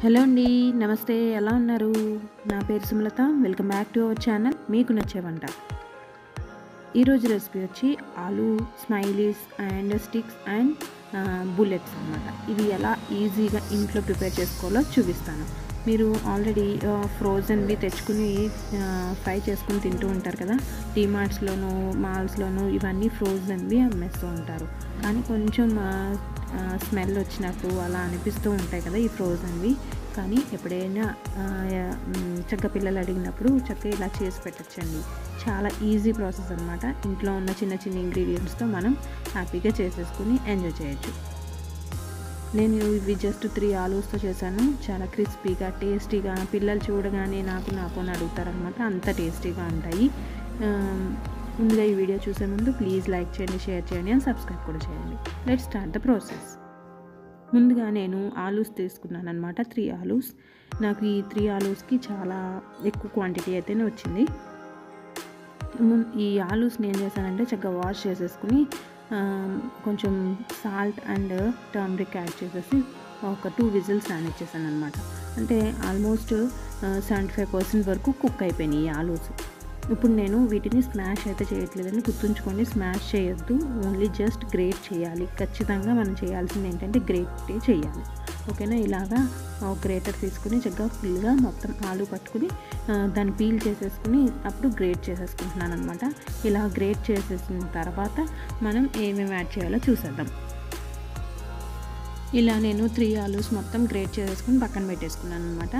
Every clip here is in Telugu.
హలో అండి నమస్తే ఎలా ఉన్నారు నా పేరు Sumalatha welcome back to our channel మీకు నచ్చే వంట ఈరోజు రెసిపీ వచ్చి aloo smileys and sticks and bullets అన్నమాట ఇవి ఎలా ఈజీగా ఇంట్లో ప్రిపేర్ చేసుకోవాలో చూపిస్తాను మీరు ఆల్రెడీ ఫ్రోజన్వి తెచ్చుకుని ఫ్రై చేసుకుని తింటూ ఉంటారు కదా డిమార్ట్స్లోను మాల్స్లోను ఇవన్నీ ఫ్రోజన్వి అమ్మేస్తూ ఉంటారు కానీ కొంచెం స్మెల్ వచ్చినట్టు అలా అనిపిస్తూ ఉంటాయి కదా ఈ ఫ్రోజన్వి కానీ ఎప్పుడైనా చక్క పిల్లలు అడిగినప్పుడు చక్కగా ఇలా చేసి పెట్టచ్చండి చాలా ఈజీ ప్రాసెస్ అనమాట ఇంట్లో ఉన్న చిన్న చిన్న ఇంగ్రీడియంట్స్తో మనం హ్యాపీగా చేసేసుకుని ఎంజాయ్ చేయొచ్చు నేను ఇవి జస్ట్ త్రీ ఆలూస్తో చేశాను చాలా క్రిస్పీగా టేస్టీగా పిల్లలు చూడగానే నాకు నాకు అని అడుగుతారనమాట అంత టేస్టీగా ఉంటాయి ముందుగా ఈ వీడియో చూసే ముందు ప్లీజ్ లైక్ చేయండి షేర్ చేయండి అండ్ సబ్స్క్రైబ్ కూడా చేయండి లెట్ స్టార్ట్ ద ప్రాసెస్ ముందుగా నేను ఆలూస్ తీసుకున్నాను అనమాట త్రీ ఆలూస్ నాకు ఈ త్రీ ఆలూస్కి చాలా ఎక్కువ క్వాంటిటీ అయితేనే వచ్చింది ఈ ఆలూస్ని ఏం చేశానంటే చక్కగా వాష్ చేసేసుకుని కొంచెం సాల్ట్ అండ్ టర్మరిక్ యాడ్ చేసేసి ఒక టూ విజిల్స్ రానిచ్చేసాను అనమాట అంటే ఆల్మోస్ట్ సెవెంటీ ఫైవ్ పర్సెంట్ వరకు కుక్ అయిపోయినాయి ఈ ఆలూస్ ఇప్పుడు నేను వీటిని స్మాష్ అయితే చేయట్లేదని గుర్తుంచుకోండి స్మాష్ చేయొద్దు ఓన్లీ జస్ట్ గ్రేట్ చేయాలి ఖచ్చితంగా మనం చేయాల్సింది ఏంటంటే గ్రేటే చేయాలి ఓకేనా ఇలాగా ఒక గ్రేటర్ తీసుకుని చక్కగా ఫుల్గా మొత్తం ఆలు పట్టుకుని దాన్ని పీల్ చేసేసుకుని అప్పుడు గ్రేట్ చేసేసుకుంటున్నాను అనమాట ఇలా గ్రేట్ చేసేసిన తర్వాత మనం ఏమేమి యాడ్ చేయాలో చూసేద్దాం ఇలా నేను త్రీ ఆలూస్ మొత్తం గ్రేట్ చేసేసుకుని పక్కన పెట్టేసుకున్నాను అనమాట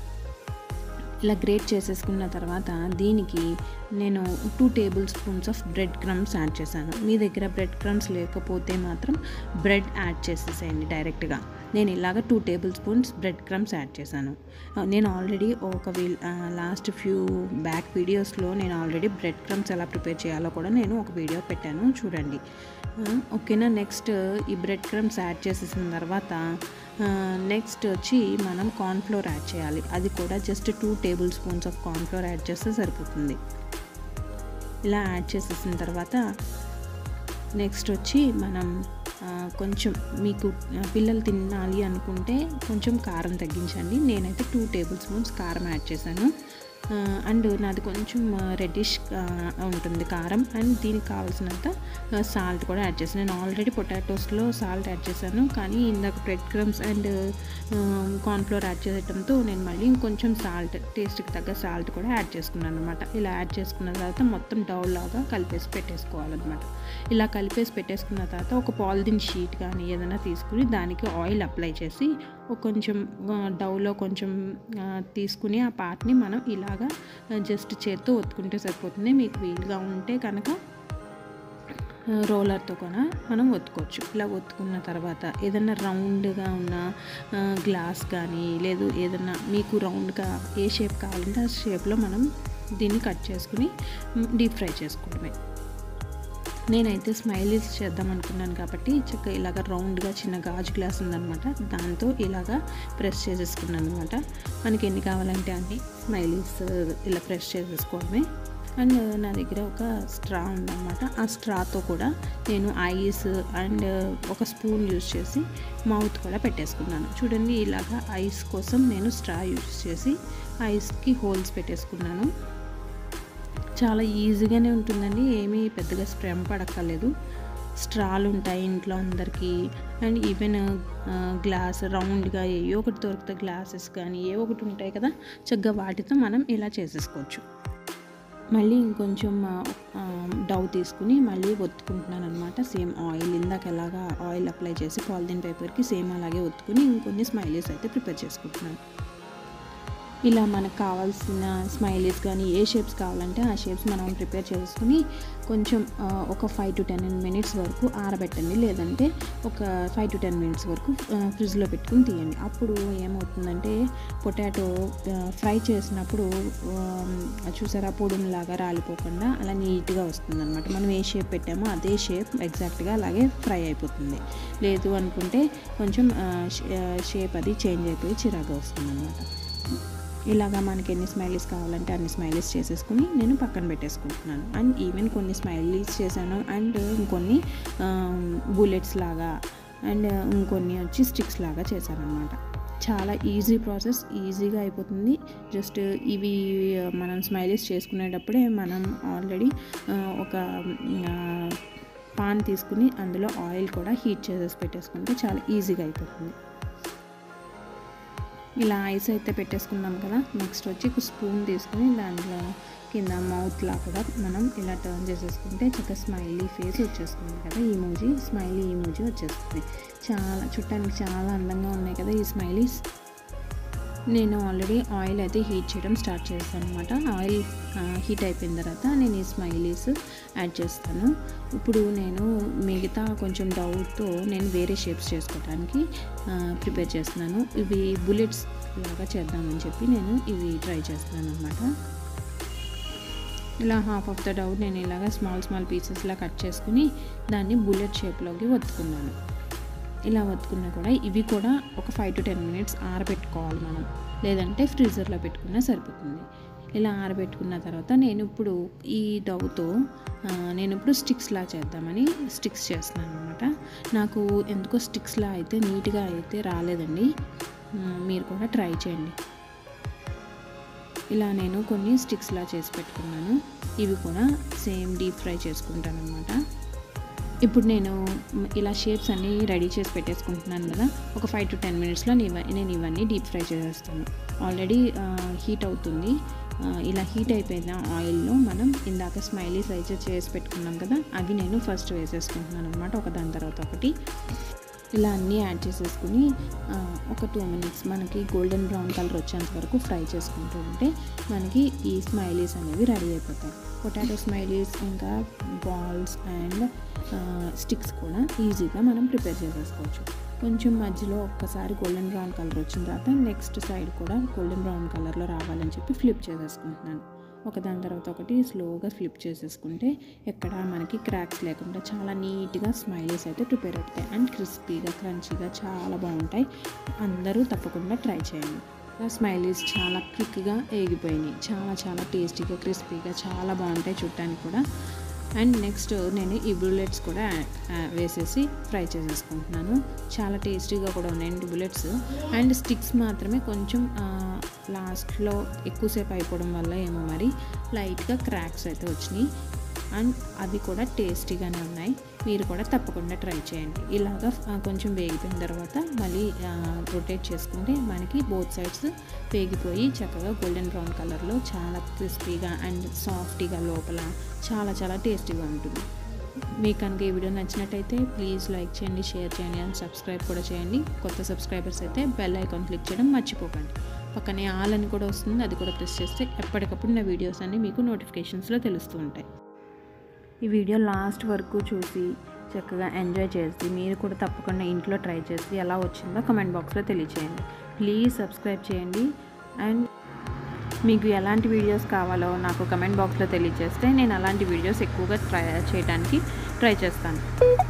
ఇలా గ్రేట్ చేసేసుకున్న తర్వాత దీనికి నేను two table spoons of bread crumbs add చేశాను మీ దగ్గర బ్రెడ్ క్రమ్స్ లేకపోతే మాత్రం బ్రెడ్ యాడ్ చేసేసేయండి డైరెక్ట్గా నేను ఇలాగ two table spoons bread crumbs add చేశాను నేను ఆల్రెడీ ఒక వీల్ లాస్ట్ ఫ్యూ బ్యాక్ వీడియోస్లో నేను ఆల్రెడీ బ్రెడ్ క్రమ్స్ ఎలా ప్రిపేర్ చేయాలో కూడా నేను ఒక వీడియో పెట్టాను చూడండి ఓకేనా నెక్స్ట్ ఈ బ్రెడ్ క్రమ్స్ యాడ్ చేసేసిన తర్వాత నెక్స్ట్ వచ్చి మనం కార్న్ఫ్లోర్ యాడ్ చేయాలి అది కూడా just two table spoons of cornflour add చేస్తే సరిపోతుంది ఇలా యాడ్ చేసేసిన తర్వాత నెక్స్ట్ వచ్చి మనం కొంచెం మీకు పిల్లలు తినాలి అనుకుంటే కొంచెం కారం తగ్గించండి నేనైతే టూ టేబుల్ స్పూన్స్ కారం యాడ్ చేశాను అండ్ నాది కొంచెం రెడ్డిష్ ఉంటుంది కారం అండ్ దీనికి కావాల్సినంత సాల్ట్ కూడా యాడ్ చేశాను నేను ఆల్రెడీ పొటాటోస్లో సాల్ట్ యాడ్ చేశాను కానీ ఇందాక bread crumbs and cornflour add చేయడంతో నేను మళ్ళీ ఇంకొంచెం సాల్ట్ టేస్ట్కి తగ్గ సాల్ట్ కూడా యాడ్ చేసుకున్నాను అనమాట ఇలా యాడ్ చేసుకున్న తర్వాత మొత్తం డౌల్ లాగా కలిపేసి పెట్టేసుకోవాలన్నమాట ఇలా కలిపేసి పెట్టేసుకున్న తర్వాత ఒక పాలిథిన్ షీట్ కానీ ఏదైనా తీసుకుని దానికి ఆయిల్ అప్లై చేసి కొంచెం డౌలో కొంచెం తీసుకుని ఆ పార్ట్ని మనం ఇలాగా జస్ట్ చేత్తో ఒత్తుకుంటే సరిపోతుంది మీకు వీలుగా ఉంటే కనుక రోలర్తో కూడా మనం ఒత్తుకోవచ్చు ఇలా ఒత్తుకున్న తర్వాత ఏదైనా రౌండ్గా ఉన్న గ్లాస్ కానీ లేదు ఏదైనా మీకు రౌండ్గా ఏ షేప్ కావాలంటే ఆ షేప్లో మనం దీన్ని కట్ చేసుకుని డీప్ ఫ్రై చేసుకోవడమే నేనైతే స్మైలీస్ చేద్దాం అనుకున్నాను కాబట్టి చక్కగా ఇలాగ రౌండ్గా చిన్న గాజు గ్లాస్ ఉందనమాట దాంతో ఇలాగా ప్రెస్ చేసేసుకున్నాను అనమాట మనకి ఎన్ని కావాలంటే అన్ని స్మైలీస్ ఇలా ప్రెస్ చేసేసుకోవడమే అండ్ నా దగ్గర ఒక స్ట్రా ఉందన్నమాట ఆ స్ట్రాతో కూడా నేను ఐస్ అండ్ ఒక స్పూన్ యూజ్ చేసి మౌత్ కూడా పెట్టేసుకున్నాను చూడండి ఇలాగా ఐస్ కోసం నేను స్ట్రా యూజ్ చేసి ఐస్కి హోల్స్ పెట్టేసుకున్నాను చాలా ఈజీగానే ఉంటుందండి ఏమీ పెద్దగా శ్రమ పడక్కర్లేదు స్ట్రాలు ఉంటాయి ఇంట్లో అందరికీ అండ్ ఈవెన్ గ్లాస్ రౌండ్గా ఏ ఒకటి దొరికితే గ్లాసెస్ కానీ ఏ ఒకటి ఉంటాయి కదా చక్కగా వాటితో మనం ఇలా చేసేసుకోవచ్చు మళ్ళీ ఇంకొంచెం డవ్ తీసుకుని మళ్ళీ ఒత్తుకుంటున్నాను అనమాట సేమ్ ఆయిల్ ఇందాక ఎలాగా ఆయిల్ అప్లై చేసి పాలిథిన్ పేపర్కి సేమ్ అలాగే ఒత్తుకుని ఇంకొన్ని స్మైలీస్ అయితే ప్రిపేర్ చేసుకుంటున్నాను ఇలా మనకు కావాల్సిన స్మైలీస్ కానీ ఏ షేప్స్ కావాలంటే ఆ షేప్స్ మనం ప్రిపేర్ చేసుకుని కొంచెం ఒక ఫైవ్ టు టెన్ మినిట్స్ వరకు ఆరబెట్టండి లేదంటే ఒక ఫైవ్ టు టెన్ మినిట్స్ వరకు ఫ్రిడ్జ్లో పెట్టుకుని తీయండి అప్పుడు ఏమవుతుందంటే పొటాటో ఫ్రై చేసినప్పుడు చూసారా పొడుములాగా రాలిపోకుండా అలా నీట్గా వస్తుంది అనమాట మనం ఏ షేప్ పెట్టామో అదే షేప్ ఎగ్జాక్ట్గా అలాగే ఫ్రై అయిపోతుంది లేదు అనుకుంటే కొంచెం షేప్ అది చేంజ్ అయిపోయి చిరాగా వస్తుంది అనమాట ఇలాగా మనకి ఎన్ని స్మైలీస్ కావాలంటే అన్ని స్మైలీస్ చేసేసుకుని నేను పక్కన పెట్టేసుకుంటున్నాను అండ్ ఈవెన్ కొన్ని స్మైలీస్ చేశాను అండ్ ఇంకొన్ని బుల్లెట్స్ లాగా అండ్ ఇంకొన్ని వచ్చి స్టిక్స్ లాగా చేశాను అనమాట చాలా ఈజీ ప్రాసెస్ ఈజీగా అయిపోతుంది జస్ట్ ఇవి మనం స్మైలీస్ చేసుకునేటప్పుడే మనం ఆల్రెడీ ఒక ఆ, పాన్ తీసుకుని అందులో ఆయిల్ కూడా హీట్ చేసేసి పెట్టేసుకుంటే చాలా ఈజీగా అయిపోతుంది ఇలా ఐస్ అయితే పెట్టేసుకున్నాం కదా నెక్స్ట్ వచ్చి ఒక స్పూన్ తీసుకుని దాంట్లో కింద మౌత్లా కూడా మనం ఇలా టర్న్ చేసేసుకుంటే చక్కగా స్మైలీ ఫేస్ వచ్చేస్తుంది కదా ఈ మూజీ స్మైలీ ఈ మూజీ వచ్చేస్తుంది చాలా చుట్టానికి చాలా అందంగా ఉన్నాయి కదా ఈ స్మైలీస్ నేను ఆల్రెడీ ఆయిల్ అయితే హీట్ చేయడం స్టార్ట్ చేస్తాను అనమాట ఆయిల్ హీట్ అయిపోయిన తర్వాత నేను ఈ స్మైలీస్ యాడ్ చేస్తాను ఇప్పుడు నేను మిగతా కొంచెం డౌట్తో నేను వేరే షేప్స్ చేసుకోవడానికి ప్రిపేర్ చేస్తున్నాను ఇవి బుల్లెట్స్ లాగా చేద్దామని చెప్పి నేను ఇవి ట్రై చేస్తున్నాను అనమాట ఇలా హాఫ్ ఆఫ్ ద డౌట్ నేను ఇలాగ స్మాల్ స్మాల్ పీసెస్లా కట్ చేసుకుని దాన్ని బుల్లెట్ షేప్లోకి ఒత్తుకున్నాను ఇలా ఒత్తుకున్నా కూడా ఇవి కూడా ఒక ఫైవ్ టు టెన్ మినిట్స్ ఆరబెట్టుకోవాలి మనం లేదంటే ఫ్రీజర్లో పెట్టుకున్నా సరిపోతుంది ఇలా ఆరబెట్టుకున్న తర్వాత నేను ఇప్పుడు ఈ డౌతో ఆ, నేను ఇప్పుడు స్టిక్స్లా చేద్దామని స్టిక్స్ చేస్తున్నాను అనమాట నాకు ఎందుకో స్టిక్స్లా అయితే నీట్గా అయితే రాలేదండి మ్, మీరు కూడా ట్రై చేయండి ఇలా నేను కొన్ని స్టిక్స్లా చేసి పెట్టుకున్నాను ఇవి కూడా సేమ్ డీప్ ఫ్రై చేసుకుంటాను అనమాట ఇప్పుడు నేను ఇలా షేప్స్ అన్నీ రెడీ చేసి పెట్టేసుకుంటున్నాను కదా ఒక ఫైవ్ టు టెన్ మినిట్స్లో నేను ఇవన్నీ డీప్ ఫ్రై చేసేస్తాను ఆల్రెడీ హీట్ అవుతుంది ఆ, ఇలా హీట్ అయిపోయిన ఆయిల్లో మనం ఇందాక స్మైలీ సైజ్ చేసి పెట్టుకున్నాం కదా అవి నేను ఫస్ట్ వేసేసుకుంటున్నాను అనమాట ఒక దాని తర్వాత ఒకటి ఇలా అన్నీ యాడ్ చేసేసుకుని ఆ, ఒక టూ మినిట్స్ మనకి గోల్డెన్ బ్రౌన్ కలర్ వచ్చేంత వరకు ఫ్రై చేసుకుంటూ ఉంటే మనకి ఈ స్మైలీస్ అనేవి రెడీ అయిపోతాయి పొటాటో స్మైలీస్ ఇంకా బాల్స్ అండ్ స్టిక్స్ కూడా ఈజీగా మనం ప్రిపేర్ చేసేసుకోవచ్చు కొంచెం మధ్యలో ఒక్కసారి గోల్డెన్ బ్రౌన్ కలర్ వచ్చిన తర్వాత నెక్స్ట్ సైడ్ కూడా గోల్డెన్ బ్రౌన్ కలర్లో రావాలని చెప్పి ఫ్లిప్ చేసేసుకుంటున్నాను ఒకదాని తర్వాత ఒకటి స్లోగా ఫ్లిప్ చేసేసుకుంటే ఎక్కడ మనకి క్రాక్స్ లేకుండా చాలా నీట్గా స్మైలీస్ అయితే ప్రిపేర్ అవుతాయి అండ్ క్రిస్పీగా క్రంచీగా చాలా బాగుంటాయి అందరూ తప్పకుండా ట్రై చేయండి స్మైలీస్ చాలా క్విక్గా ఏగిపోయినాయి చాలా చాలా టేస్టీగా క్రిస్పీగా చాలా బాగుంటాయి చూడటానికి కూడా అండ్ నెక్స్ట్ నేను ఈ బుల్లెట్స్ కూడా ఆ, వేసేసి ఫ్రై చేసేసుకుంటున్నాను చాలా టేస్టీగా కూడా ఉన్నాయండి బుల్లెట్స్ అండ్ స్టిక్స్ మాత్రమే కొంచెం లాస్ట్లో ఎక్కువసేపు అయిపోవడం వల్ల ఏమో మరి లైట్గా క్రాక్స్ అయితే వచ్చినాయి అండ్ అవి కూడా టేస్టీగానే ఉన్నాయి మీరు కూడా తప్పకుండా ట్రై చేయండి ఇలాగా ఆ, కొంచెం వేగిపోయిన తర్వాత మళ్ళీ రొటేట్ చేసుకుంటే మనకి బోత్ సైడ్స్ వేగిపోయి చక్కగా గోల్డెన్ బ్రౌన్ కలర్లో చాలా క్రిస్పీగా అండ్ సాఫ్టీగా లోపల చాలా చాలా టేస్టీగా ఉంటుంది మీకు కనుక ఈ వీడియో నచ్చినట్టయితే ప్లీజ్ లైక్ చేయండి షేర్ చేయండి అండ్ సబ్స్క్రైబ్ కూడా చేయండి కొత్త సబ్స్క్రైబర్స్ అయితే బెల్ ఐకాన్ క్లిక్ చేయడం మర్చిపోకండి పక్కనే ఆల్ అని కూడా వస్తుంది అది కూడా ప్రెస్ చేస్తే ఎప్పటికప్పుడు నా వీడియోస్ అన్నీ మీకు నోటిఫికేషన్స్లో తెలుస్తూ ఉంటాయి ఈ వీడియో లాస్ట్ వరకు చూసి చక్కగా ఎంజాయ్ చేసి మీరు కూడా తప్పకుండా ఇంట్లో ట్రై చేసి ఎలా వచ్చిందో కమెంట్ బాక్స్లో తెలియచేయండి ప్లీజ్ సబ్స్క్రైబ్ చేయండి అండ్ మీకు ఎలాంటి వీడియోస్ కావాలో నాకు కమెంట్ బాక్స్లో తెలియజేస్తే నేను అలాంటి వీడియోస్ ఎక్కువగా ట్రై చేయడానికి ట్రై చేస్తాను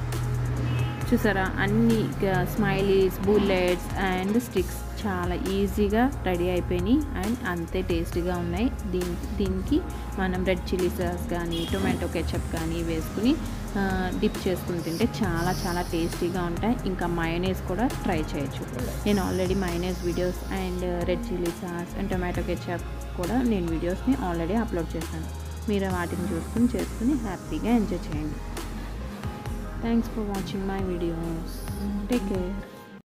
చూసారా అన్ని స్మైలీస్ బుల్లెట్స్ అండ్ స్టిక్స్ చాలా ఈజీగా రెడీ అయిపోయినాయి అండ్ అంతే టేస్టీగా ఉన్నాయి దీని దీనికి మనం రెడ్ చిల్లీ సాస్ కానీ టొమాటో కెచప్ కానీ వేసుకుని డిప్ చేసుకుని తింటే చాలా చాలా టేస్టీగా ఉంటాయి ఇంకా మయోనైజ్ కూడా ట్రై చేయొచ్చు నేను already mayonnaise videos and red chilli sauce and tomato ketchup కూడా నేను వీడియోస్ని ఆల్రెడీ అప్లోడ్ చేశాను మీరు వాటిని చూసుకుని చేసుకుని హ్యాపీగా ఎంజాయ్ చేయండి thanks for watching my videos take care